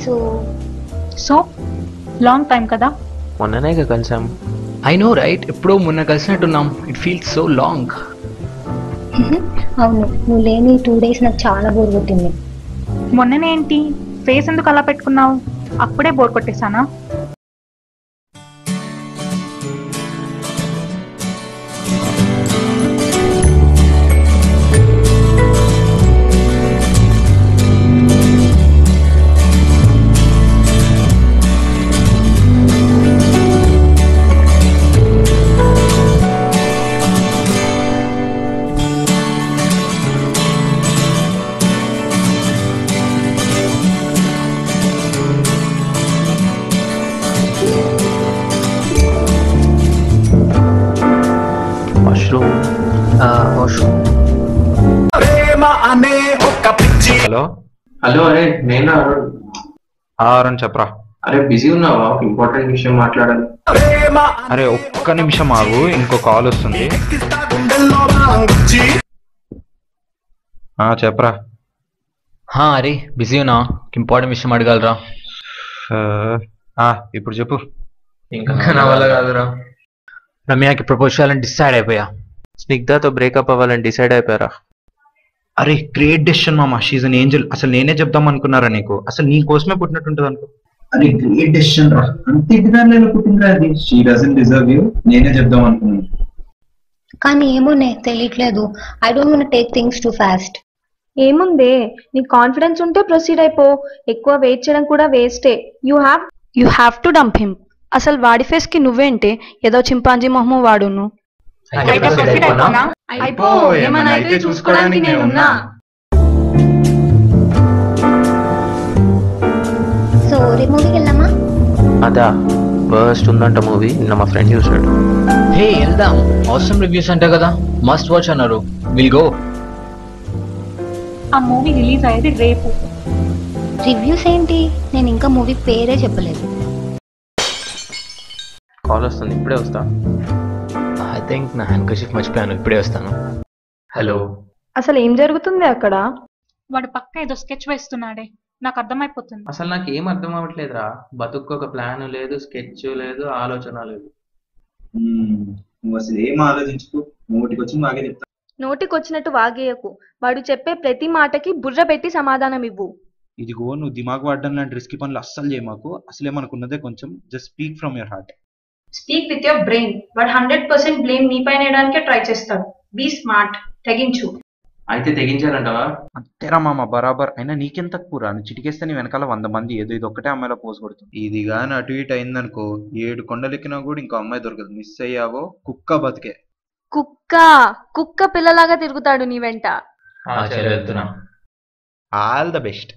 So so long time కదా మొన్ననే కలిసాం ఐ నో రైట్ ఎప్పుడో మొన్న కలిసినట్టున్నాం ఇట్ ఫీల్స్ సో లాంగ్ అవును నువ్వు లేని టూ డేస్ నాకు చాలా బోర్ కొట్టింది మొన్ననే ఏంటి ఫేస్ ఎందుకు అలా పెట్టుకున్నావు అప్పుడే బోర్ కొట్టేశానా వాష్రూమ్ వాష్రూమ్ హలో హలో అరే నేను ఆరని చెప్పరా అరే బిజీ ఉన్నావా ఒక ఇంపార్టెంట్ విషయం మాట్లాడాలి అరే ఒక్క నిమిషం ఆగు ఇంకో కాల్ వస్తుంది ఆ చెప్పరా హా అరే బిజీ ఉన్నా ఇంపార్టెంట్ విషయం అడగలరా ఆ, ఆ, ఇప్పుడు చెప్పు ఇంకా నా వల్ల కాదురా రమ్యకి ప్రపోజ్ చేయాలని డిసైడ్ అయిపోయా స్నిగ్ధతో బ్రేకప్ అవ్వాలని డిసైడ్ అయిపోయారా అరే గ్రేట్ డెసిషన్ మామ షీజ్ అన్ ఏంజల్ అసలు నేనే చెప్దాం అనుకున్నారా నీకు అసలు నీ కోసమే పుట్టినట్టుంటది అనుకో అరే గ్రేట్ డెసిషన్ రా అంత ఇంటిదారులలో పుట్టిందిరా అది షీ డజన్ డిజర్వ్ యూ నేనే చెప్దాం అనుకున్నాను కానీ ఏమోనే తెలియట్లేదు I don't want take things too fast ఏముందే నీకు కాన్ఫిడెన్స్ ఉంటే ప్రొసీడ్ అయిపో ఎక్కువ వెయిట్ చేయడం కూడా వేస్టే you have you have to dump him అసలు వాడి ఫేస్ కి నువ్వేంటే ఏదో చింపాంజీ మొహము వాడును అయితే proceed అయిపోనా? అయిపో ఏమైనా అయితే చూసుకోవడానికి నేనున్నా సో రేపు మూవీకి వెళ్దామా అదా ఫస్ట్ ఉందంట మూవీ నిన్న మా ఫ్రెండ్ చూసాడు హే వెళ్దాం అవసరం రివ్యూస్ అంట కదా మస్ట్ వాచ్ అన్నారు విల్ గో ఆ మూవీ రిలీజ్ అయ్యేది రేపు రివ్యూస్ ఏంటి నేను ఇంకా మూవీ పేరే చెప్పలేదు కాల్ వస్తుంది ఇప్పుడే వస్తా ఐ థింక్ నా హ్యాండ్ కషిఫ్ మర్చిపోయాను ఇప్పుడే వస్తాను హలో అసలు ఏం జరుగుతుంది అక్కడ వాడు పక్క ఏదో స్కెచ్ వేస్తున్నాడే నాకు అర్థమైపోతుంది అసలు నాకు ఏం అర్థం అవ్వట్లేదురా బతుకు ఒక ప్లాన్ లేదు స్కెచ్ లేదు ఆలోచన లేదు మ్మ్. నువ్వు అసలు ఏం ఆలోచించుకో నోటికి వచ్చి బాగా చెప్తా నోటికి వచ్చినట్టు వాగేయకు వాడు చెప్పే ప్రతి మాటకి బుర్ర పెట్టి సమాధానం ఇవ్వు ఇదిగో నువ్వు దిమాగ్ వాడడం లాంటి రిస్కీ పనులు అస్సలు చేయమాకు అసలే మనకున్నదే కొంచెం just speak from your heart speak with your brain వాడు హండ్రెడ్ పర్సెంట్ బ్లేమ్ నీ పైన వేయడానికే ట్రై చేస్తాడు బీ స్మార్ట్ తెగించు అయితే తెగించాలంటావా అంతేరా మామ బరాబర్ అయినా నీకెంత తక్కువ నువ్వు చిటికేస్తే నీ వెనకాల వంద మంది ఏదో ఇది ఒక్కటే అమ్మాయిలో పోసి కొడుతుంది ఇది కానీ అటు ఇటు అయిందనుకో ఏడు కొండలెక్కినా కూడా ఇంకో అమ్మాయి దొరకదు మిస్ అయ్యావో కుక్క బతికే కుక్క కుక్క పిల్లలాగా తిరుగుతాడు నీ వెంట సరే వెళ్తున్నా ఆల్ ద బెస్ట్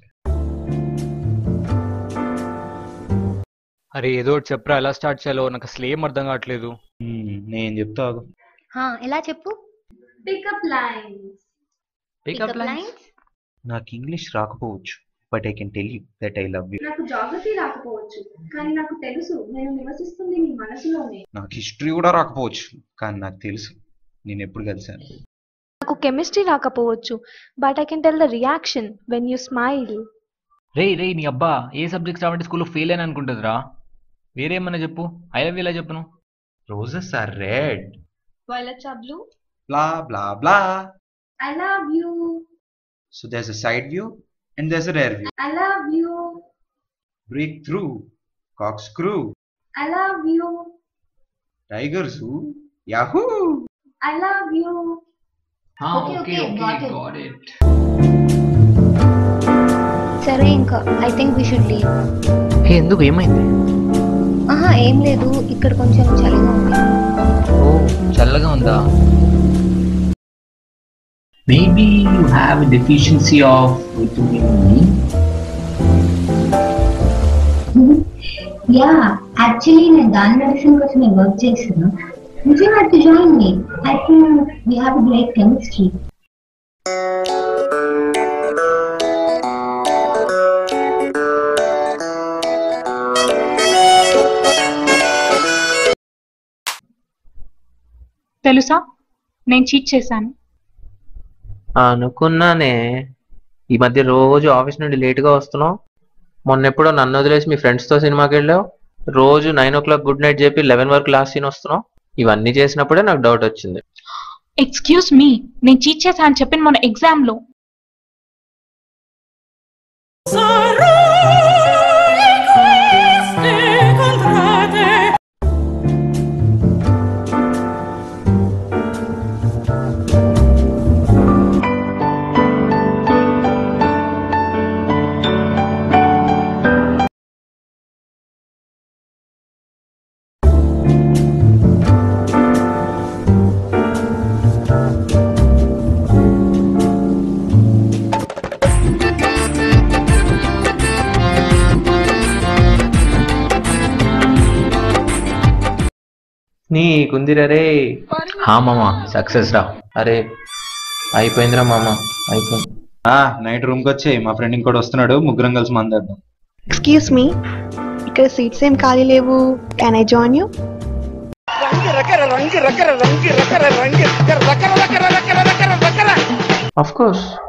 అరే ఏదో ఒకటి చెప్పరా ఎలా స్టార్ట్ చేయాలో నాకు అసలు ఏం అర్థం కావట్లేదు నేను చెప్తా ఆగు. హా, ఎలా చెప్పు pickup lines pickup Pickup lines lines? నాకు ఇంగ్లీష్ రాకపోవచ్చు but I can tell you that I love you నాకు జాగ్రఫీ రాకపోవచ్చు కానీ నాకు తెలుసు నేను నివసిస్తుంది నీ మనసులోనే నాకు హిస్టరీ కూడా రాకపోవచ్చు కానీ నాకు తెలుసు నేను ఎప్పుడు కలిసాను నాకు కెమిస్ట్రీ రాకపోవచ్చు but I can tell the reaction when you smile రే రే నీ అబ్బా ఏ సబ్జెక్ట్స్ రావంటే స్కూల్లో ఫెయిల్ అని అనుకుంటుందిరా వేరేమన్నా చెప్పు ఐ లవ్ ఇలా చెప్పను roses are red violets are blue blah blah blah I love you so there's a side view and there's a rear view I love you break through corkscrew I love you tiger zoo yahoo I love you Okay, okay, got it. got it. సరే ఇంకా I think we should leave hey ఎందుకు ఏమైంది ఆహా ఏం లేదు ఇక్కడ కొంచెం చలిగా ఉంది ఓ చల్లగా ఉందా maybe you have deficiency of vitamin ya actually నేను దాని మెడిసిన్ కోసం నేను వర్క్ చేశాను Would you like to join me? I think we have a great chemistry. తెలుసా నేను చీట్ చేశాను అనుకున్నానే ఈ మధ్య రోజు ఆఫీస్ నుండి లేట్ గా వస్తున్నావు మొన్న ఎప్పుడో నన్ను వదిలేసి మీ ఫ్రెండ్స్తో సినిమాకి వెళ్ళావు రోజు nine o'clock good night చెప్పి లెవెన్ వరకు లాస్ట్ సీన్ వస్తున్నావు ఇవన్నీ చేసినప్పుడే నాకు డౌట్ వచ్చింది ఎక్స్క్యూజ్ మీ నేను చీట్ చేశా అని చెప్పిన మొన్న ఎగ్జామ్ లో నీకుందిరా రే హా మామ సక్సెస్ రా అరే అయిపోయిందిరా మామ అయిపోయింది ఆ నైట్ రూమ్ కి వచ్చేయి మా ఫ్రెండ్ ఇంకోటి వస్తున్నాడు ముగ్గురం కలిసి మందేద్దాం ఎక్స్క్యూజ్ మీ ఇక్కడ సీట్స్ ఏం ఖాళీ లేవు can I join you of course